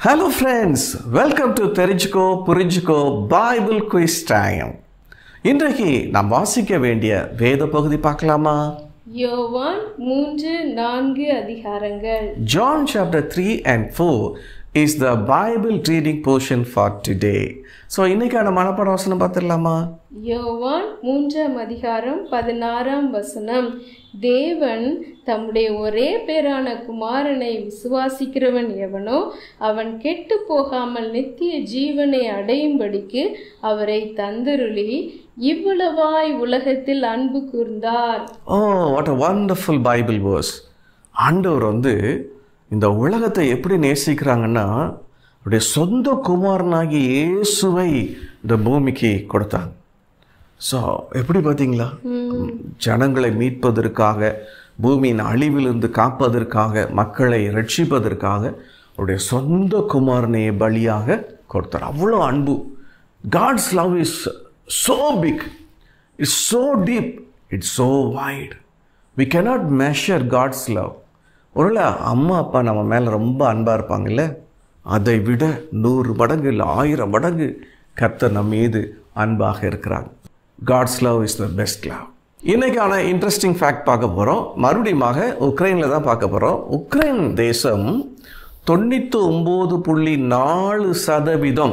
Hello friends welcome to தெரிஞ்சுக்கோ புரிஞ்சுக்கோ Bible quiz time இன்றைக்கு நாம் வாசிக்க வேண்டிய வேத பகுதி பார்க்கலாமா யோவான் மூன்று நான்கு அதிகாரங்கள் John chapter 3 and 4 is the Bible reading portion for today. So இன்னைக்கான மனப்பாட வசனம் பார்த்துடலாமா யோவான் மூன்றாம் அதிகாரம் பதினாறாம் வசனம் தேவன் தம்முடைய ஒரே பேரான குமாரனை விசுவாசிக்கிறவன் எவனோ அவன் கெட்டு போகாமல் நித்திய ஜீவனை அடையும்படிக்கு அவரை தந்தருளி இவ்வளவாய் உலகத்தில் அன்பு கூர்ந்தார் oh what a wonderful Bible verse ஆண்டவர் வந்து இந்த உலகத்தை எப்படி நேசிக்கிறாங்கன்னா அவருடைய சொந்த குமாரனாகிய இயேசுவை இந்த பூமிக்கு கொடுத்தாங்க ஸோ எப்படி பார்த்தீங்களா ஜனங்களை மீட்பதற்காக பூமியின் அழிவிலிருந்து காப்பதற்காக மக்களை ரட்சிப்பதற்காக அவருடைய சொந்த குமாரனையை பலியாக கொடுத்தார் அவ்வளோ அன்பு God's love is so big it's so deep it's so wide we cannot measure god's love ஒருவேளை அம்மா அப்பா நம்ம மேலே ரொம்ப அன்பாக இருப்பாங்கல்ல அதை விட நூறு மடங்கு இல்லை ஆயிரம் மடங்கு கர்த்தர் நம்ம மீது அன்பாக இருக்கிறாங்க God's love is the best love இன்னைக்கான இன்ட்ரெஸ்டிங் ஃபேக்ட் பார்க்க போகிறோம் மறுபடியுமாக உக்ரைனில் தான் பார்க்க போகிறோம் உக்ரைன் தேசம் தொண்ணூற்றி ஒம்பது புள்ளி நாலு சதவீதம்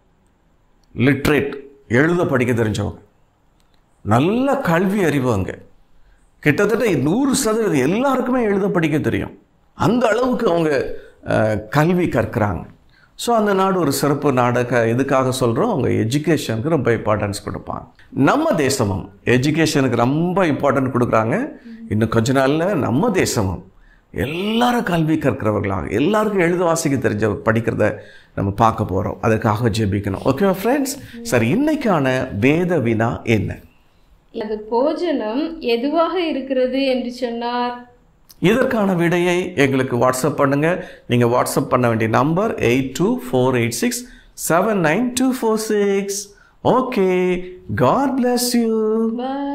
லிட்ரேட் எழுத படிக்க தெரிஞ்சவங்க நல்ல கல்வி அறிவு அங்கே கிட்டத்தட்ட நூறு சதவீதம் எல்லாருக்குமே எழுத படிக்க தெரியும் அந்த அளவுக்கு அவங்க அஹ், கல்வி கற்கிறாங்க ஸோ அந்த நாடு ஒரு சிறப்பு நாடக எதுக்காக சொல்கிறோம் அவங்க எஜுகேஷனுக்கு ரொம்ப இம்பார்ட்டன்ஸ் கொடுப்பாங்க நம்ம தேசமும் எஜுகேஷனுக்கு ரொம்ப இம்பார்ட்டன்ட் கொடுக்குறாங்க இன்னும் கொஞ்ச நாளில் நம்ம தேசமும் எல்லாரும் கல்வி கற்கிறவர்களாக எல்லாருக்கும் எழுத வாசிக்க தெரிஞ்ச படிக்கிறத நம்ம பார்க்க போகிறோம் அதுக்காக ஜெபிக்கணும் ஓகே ஃப்ரெண்ட்ஸ் சரி இன்னைக்கான வேத வினா என்ன அது போஜனம் எதுவாக இருக்கிறது என்று சொன்னார் இதற்கான விடையை எங்களுக்கு வாட்ஸ்அப் பண்ணுங்க நீங்க வாட்ஸ்அப் பண்ண வேண்டிய number eight two four eight six seven nine two four six okay God bless you bye